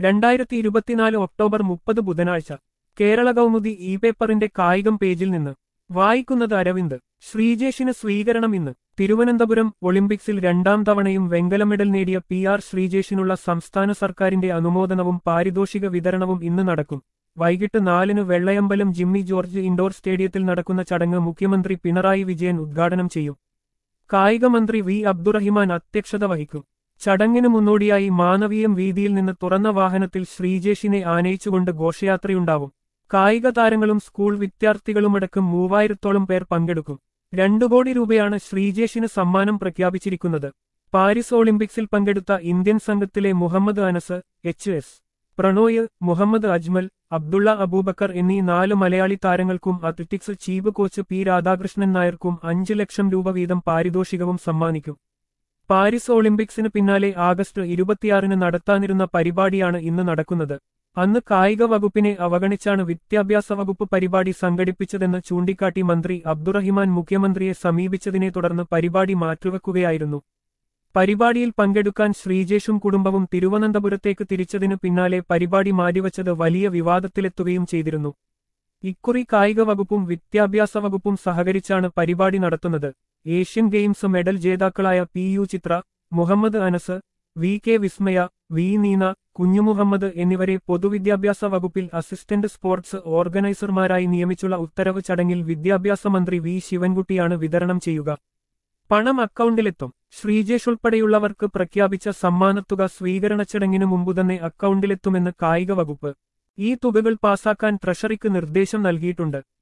രണ്ടായിരത്തി ഇരുപത്തിനാല് ഒക്ടോബർ മുപ്പത് ബുധനാഴ്ച കേരള കൗമുദി ഇ പേപ്പറിന്റെ കായികം പേജിൽ നിന്ന് വായിക്കുന്നത് അരവിന്ദ് ശ്രീജേഷിന് സ്വീകരണം ഇന്ന് തിരുവനന്തപുരം ഒളിമ്പിക്സിൽ രണ്ടാം തവണയും വെങ്കല മെഡൽ നേടിയ പി ആർ ശ്രീജേഷിനുള്ള സംസ്ഥാന സർക്കാരിന്റെ അനുമോദനവും പാരിതോഷിക വിതരണവും ഇന്ന് നടക്കും വൈകിട്ട് നാലിന് വെള്ളയമ്പലം ജിമ്മി ജോർജ് ഇൻഡോർ സ്റ്റേഡിയത്തിൽ നടക്കുന്ന ചടങ്ങ് മുഖ്യമന്ത്രി പിണറായി വിജയൻ ഉദ്ഘാടനം ചെയ്യും കായിക മന്ത്രി വി അബ്ദുറഹിമാൻ അധ്യക്ഷത വഹിക്കും ചടങ്ങിന് മുന്നോടിയായി മാനവീയം വീതിയിൽ നിന്ന് തുറന്ന വാഹനത്തിൽ ശ്രീജേഷിനെ ആനയിച്ചുകൊണ്ട് ഘോഷയാത്രയുണ്ടാവും കായിക താരങ്ങളും സ്കൂൾ വിദ്യാർത്ഥികളുമടക്കം മൂവായിരത്തോളം പേർ പങ്കെടുക്കും രണ്ടു കോടി രൂപയാണ് ശ്രീജേഷിന് സമ്മാനം പ്രഖ്യാപിച്ചിരിക്കുന്നത് പാരീസ് ഒളിമ്പിക്സിൽ പങ്കെടുത്ത ഇന്ത്യൻ സംഘത്തിലെ മുഹമ്മദ് അനസ് എച്ച് എസ് പ്രണോയ് മുഹമ്മദ് അജ്മൽ അബ്ദുള്ള അബൂബക്കർ എന്നീ നാല് മലയാളി താരങ്ങൾക്കും athletics chief coach P Radhakrishnan നായർക്കും അഞ്ച് ലക്ഷം രൂപ വീതം പാരിതോഷികവും സമ്മാനിക്കും പാരീസ് ഒളിമ്പിക്സിന് പിന്നാലെ ആഗസ്റ്റ് ഇരുപത്തിയാറിന് നടത്താനിരുന്ന പരിപാടിയാണ് ഇന്ന് നടക്കുന്നത് അന്ന് കായിക വകുപ്പിനെ അവഗണിച്ചാണ് വിദ്യാഭ്യാസ വകുപ്പ് പരിപാടി സംഘടിപ്പിച്ചതെന്ന് ചൂണ്ടിക്കാട്ടി മന്ത്രി അബ്ദുറഹിമാൻ മുഖ്യമന്ത്രിയെ സമീപിച്ചതിനെ തുടർന്ന് പരിപാടി മാറ്റിവെക്കുകയായിരുന്നു പരിപാടിയിൽ പങ്കെടുക്കാൻ ശ്രീജേഷും കുടുംബവും തിരുവനന്തപുരത്തേക്ക് തിരിച്ചതിനു പിന്നാലെ പരിപാടി മാറ്റിവച്ചത് വലിയ വിവാദത്തിലെത്തുകയും ചെയ്തിരുന്നു ഇക്കുറി കായിക വകുപ്പും വിദ്യാഭ്യാസ വകുപ്പും സഹകരിച്ചാണ് പരിപാടി നടത്തുന്നത് ഏഷ്യൻ ഗെയിംസ് മെഡൽ ജേതാക്കളായ P U Chitra Muhammad Anas V K Vismaya V Neena Kunjumuhammad എന്നിവരെ പൊതുവിദ്യാഭ്യാസ വകുപ്പിൽ അസിസ്റ്റന്റ് സ്പോർട്സ് ഓർഗനൈസർമാരായി നിയമിച്ചുള്ള ഉത്തരവ് ചടങ്ങിൽ വിദ്യാഭ്യാസ മന്ത്രി വി ശിവൻകുട്ടിയാണ് വിതരണം ചെയ്യുക പണം അക്കൗണ്ടിലെത്തും ശ്രീജേഷ് ഉൾപ്പെടെയുള്ളവർക്ക് പ്രഖ്യാപിച്ച സമ്മാനത്തുക സ്വീകരണ ചടങ്ങിനു മുമ്പുതന്നെ അക്കൗണ്ടിലെത്തുമെന്ന് കായിക വകുപ്പ് ഈ തുകകൾ പാസാക്കാൻ ട്രഷറിക്ക് നിർദ്ദേശം നൽകിയിട്ടുണ്ട്